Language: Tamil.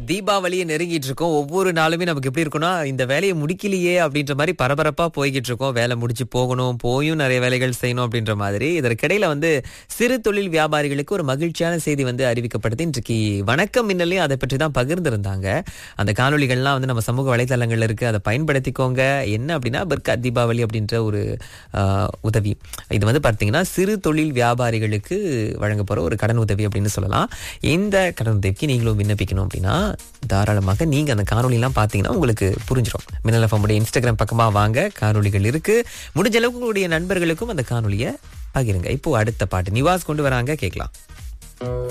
தீபாவளியை நெருங்கிட்டு இருக்கோம் ஒவ்வொரு நாளுமே நமக்கு எப்படி இருக்கும்னா இந்த வேலையை முடிக்கலையே அப்படின்ற மாதிரி பரபரப்பா போய்கிட்டு இருக்கோம் வேலை முடிச்சு போகணும் போயும் நிறைய வேலைகள் செய்யணும் அப்படின்ற மாதிரி இதற்கிடையில வந்து சிறு தொழில் வியாபாரிகளுக்கு ஒரு மகிழ்ச்சியான செய்தி வந்து அறிவிக்கப்படுது இன்றைக்கு வணக்கம் மின்னலையும் அதை பற்றி தான் பகிர்ந்திருந்தாங்க அந்த காணொளிகள்லாம் வந்து நம்ம சமூக வலைதளங்கள்ல இருக்கு அதை பயன்படுத்திக்கோங்க என்ன அப்படின்னா பர்கா தீபாவளி அப்படின்ற ஒரு ஆஹ், உதவி இது வந்து பார்த்தீங்கன்னா சிறு தொழில் வியாபாரிகளுக்கு வழங்க போற ஒரு கடன் உதவி அப்படின்னு சொல்லலாம் இந்த கடன் உதவிக்கு நீங்களும் விண்ணப்பிக்கணும் அப்படின்னா தாராளமாக நீங்க அந்த காணொலிலாம் பார்த்தீங்கன்னா உங்களுக்கு புரிஞ்சிடும் மின்னல் FM உடைய இன்ஸ்டாகிராம் பக்கமா வாங்க காணொளிகள் இருக்கு முடிஞ்ச அளவுக்கு உங்களுடைய நண்பர்களுக்கும் அந்த காணொலியை பகிருங்க இப்போ அடுத்த பாட்டு நிவாஸ் கொண்டு வராங்க கேட்கலாம்